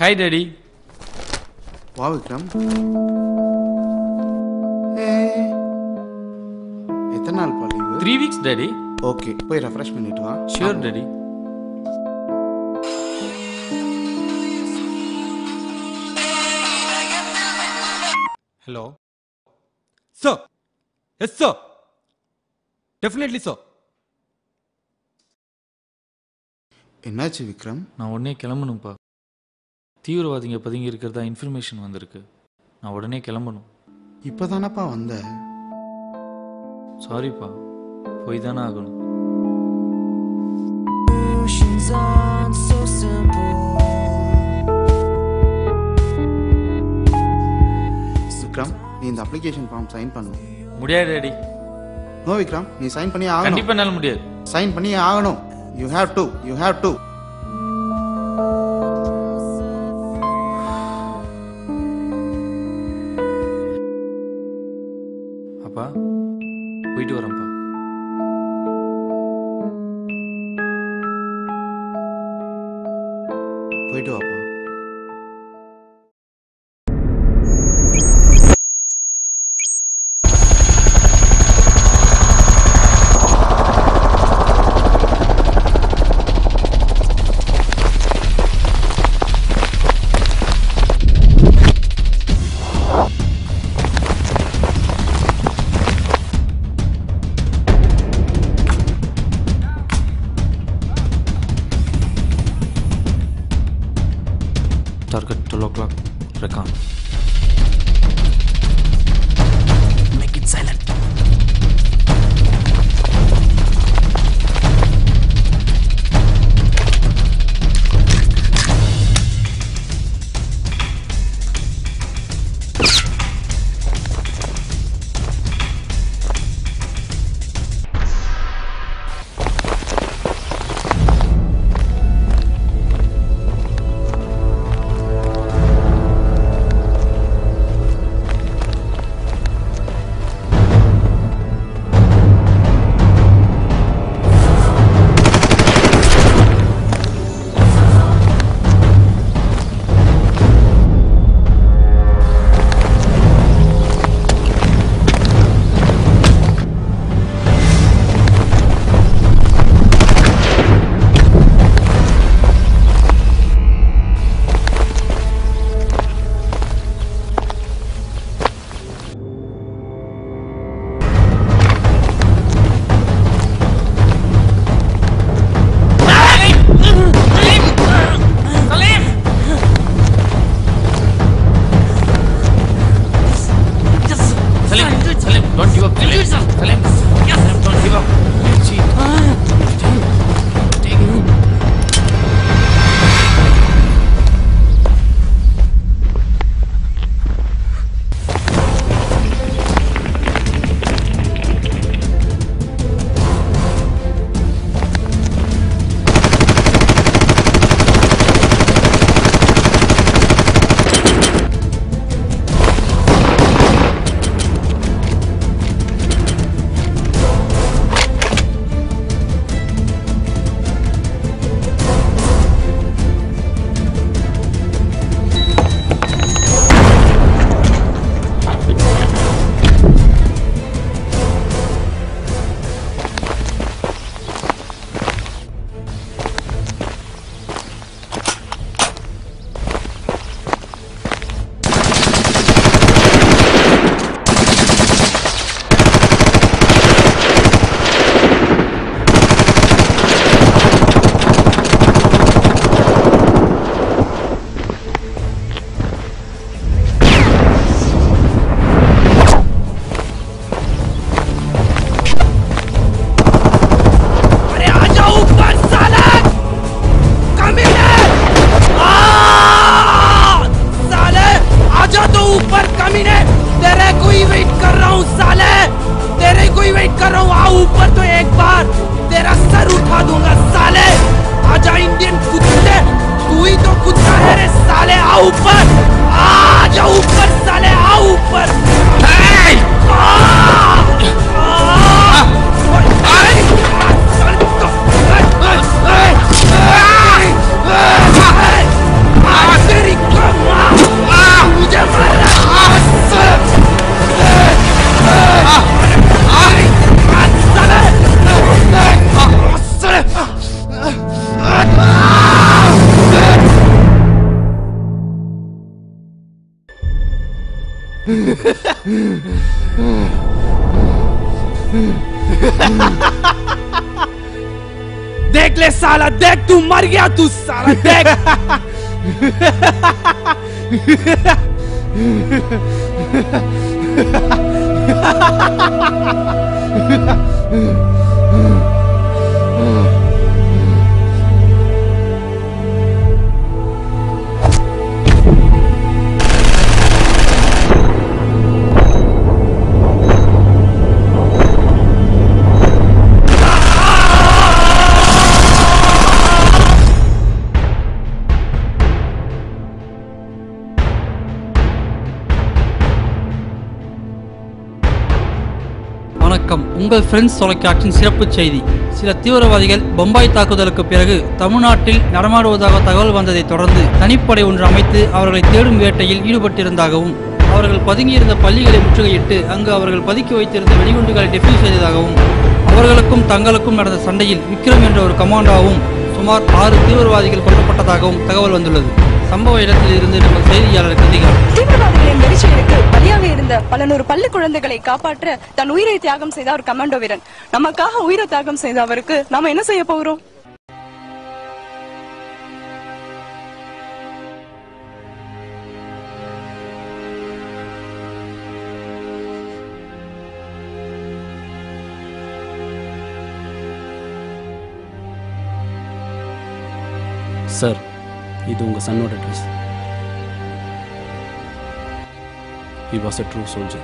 Hi daddy வா விக்ரம் ஏய், எத்தனை நாள் பா leave three weeks daddy okay போய் ரெஃப்ரெஷ் பண்ணிட்டு வா sure daddy hello sir yes sir definitely sir என்னாச்சு விக்ரம் நான் உடனே கிளம்பணும்ப்பா தீவிரவாதிங்க பதுங்கி இருக்கிறதா இன்ஃபர்மேஷன் வந்திருக்கு நான் உடனே கிளம்பணும் இப்போதானப்பா வந்த சாரிப்பா போய் தானே ஆகணும் Oceans aren't so simple. Vikram நீ இந்த அப்ளிகேஷன் ஃபார்ம் சைன் பண்ணணும் முடியாது டாடி நோ விக்ரம் நீ சைன் பண்ணி ஆகணும் கண்டிப்பா என்னால முடியாது சைன் பண்ணி ஆகணும் you have to you have to அப்பா போயிட்டு வரேன்ப்பா போயிட்டு வாப்பா target twelve o'clock recon Make it silent. देख ले साला देख तू मर गया तू साला देख வணக்கம் உங்கள் ஃப்ரெண்ட்ஸ் தொலைக்காட்சியின் சிறப்பு செய்தி சில தீவிரவாதிகள் பொம்பாய் தாக்குதலுக்கு பிறகு தமிழ்நாட்டில் நடமாடுவதாக தகவல் வந்ததை தொடர்ந்து தனிப்படை ஒன்று அமைத்து அவர்களை தேடும் வேட்டையில் ஈடுபட்டிருந்ததாகவும் அவர்கள் பதுங்கியிருந்த பள்ளிகளை முற்றுகையிட்டு அங்கு அவர்கள் பதுக்கி வைத்திருந்த வெடிகுண்டுகளை டெஃபியூஸ் செய்ததாகவும் அவர்களுக்கும் தங்களுக்கும் நடந்த சண்டையில் விக்ரம் என்ற ஒரு கமாண்டோவும் சுமார் ஆறு தீவிரவாதிகள் கொல்லப்பட்டதாகவும் தகவல் வந்துள்ளது சம்பவ இடத்தில் இருந்து நமது செய்தியாளர் கிருதிகா தீவிரவாதிகளின் வெறிச்செயலுக்கு பலியாக இருந்த பல நூறு பள்ளி குழந்தைகளை காப்பாற்ற தன் உயிரை தியாகம் செய்த ஒரு கமாண்டோ வீரன் நமக்காக உயிரை தியாகம் செய்த அவருக்கு நாம என்ன செய்ய போகிறோம் சார் இது உங்கள் சன்னோட dress he was a true soldier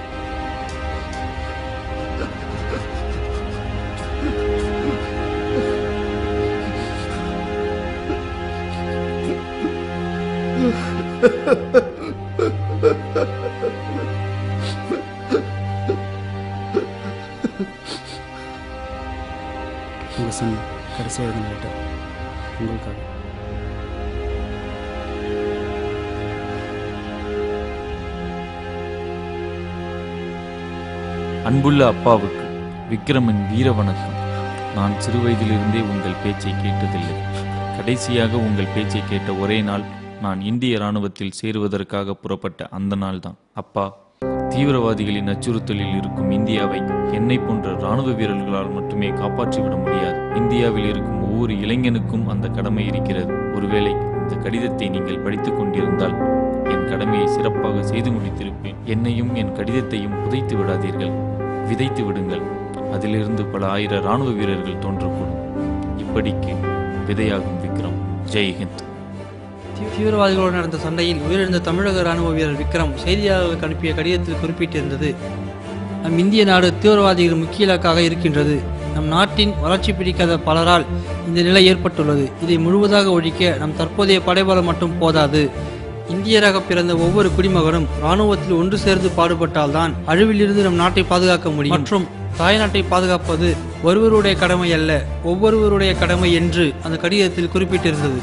உங்கள் சன் கடைசியாக எழுதின லெட்டர் உங்களுக்காக அன்புள்ள அப்பாவுக்கு விக்ரமின் வீர வணக்கம் நான் சிறுவயதிலிருந்தே உங்கள் பேச்சை கேட்டதில்லை கடைசியாக உங்கள் பேச்சை கேட்ட ஒரே நாள் நான் இந்திய இராணுவத்தில் சேருவதற்காக புறப்பட்ட அந்த நாள்தான் அப்பா தீவிரவாதிகளின் அச்சுறுத்தலில் இருக்கும் இந்தியாவை என்னை போன்ற இராணுவ வீரர்களால் மட்டுமே காப்பாற்றிவிட முடியாது இந்தியாவில் இருக்கும் ஒவ்வொரு இளைஞனுக்கும் அந்த கடமை இருக்கிறது ஒருவேளை இந்த கடிதத்தை நீங்கள் படித்துக் கொண்டிருந்தால் என் கடமையை சிறப்பாக செய்து முடித்திருப்பேன் என்னையும் என் கடிதத்தையும் புதைத்து விடாதீர்கள் விதைத்து விடுங்கள் அதிலிருந்து பல ஆயிர ராணுவ வீரர்கள் தோன்றக்கூடும் இப்படிக்கு விதையாகும் விக்ரம் ஜெய் ஹிந்த் தீவிரவாதிகளோடு நடந்த சண்டையில் உயிரிழந்த தமிழக ராணுவ வீரர் விக்ரம் செய்தியாளர்களுக்கு அனுப்பிய கடிதத்தில் குறிப்பிட்டிருந்தது நம் இந்திய நாடு தீவிரவாதிகள் முக்கிய இலக்காக இருக்கின்றது நம் நாட்டின் வளர்ச்சி பிடிக்காத பலரால் இந்த நிலை ஏற்பட்டுள்ளது இதை முழுவதாக ஒழிக்க நம் தற்போதைய படைபலம் மட்டும் போதாது இந்தியராக பிறந்த ஒவ்வொரு குடிமகனும் ராணுவத்தில் ஒன்று சேர்ந்து பாடுபட்டால்தான் அழிவிலிருந்து நம் நாட்டை பாதுகாக்க முடியும் மற்றும் தாய்நாட்டை பாதுகாப்பது ஒருவருடைய கடமை அல்ல ஒவ்வொருவருடைய கடமை என்று அந்த கடிதத்தில் குறிப்பிட்டிருந்தது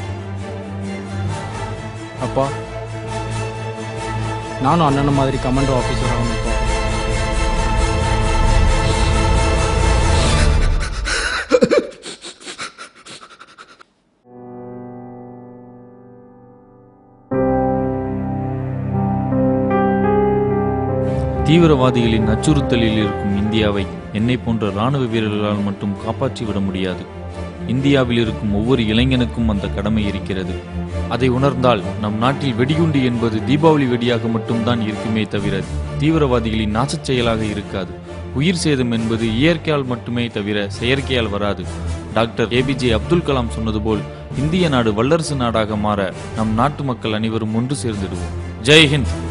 அப்பா நானும் அண்ணன் மாதிரி கமாண்டோ ஆஃபீஸர் ஆகணும் இப்போ தீவிரவாதிகளின் அச்சுறுத்தலில் இருக்கும் இந்தியாவை என்னை போன்ற ராணுவ வீரர்களால் மட்டும் காப்பாற்றிவிட முடியாது இந்தியாவில் இருக்கும் ஒவ்வொரு இளைஞனுக்கும் அந்த கடமை இருக்கிறது அதை உணர்ந்தால் நம் நாட்டில் வெடிகுண்டு என்பது தீபாவளி வெடியாக மட்டும்தான் இருக்குமே தவிர தீவிரவாதிகளின் நாசச் செயலாக இருக்காது உயிர் சேதம் என்பது இயற்கையால் மட்டுமே தவிர செயற்கையால் வராது டாக்டர் ஏபிஜே அப்துல் கலாம் சொன்னது போல் இந்திய நாடு வல்லரசு நாடாக மாற நம் நாட்டு மக்கள் அனைவரும் ஒன்று சேர்ந்திடுவோம் ஜெய் ஹிந்த்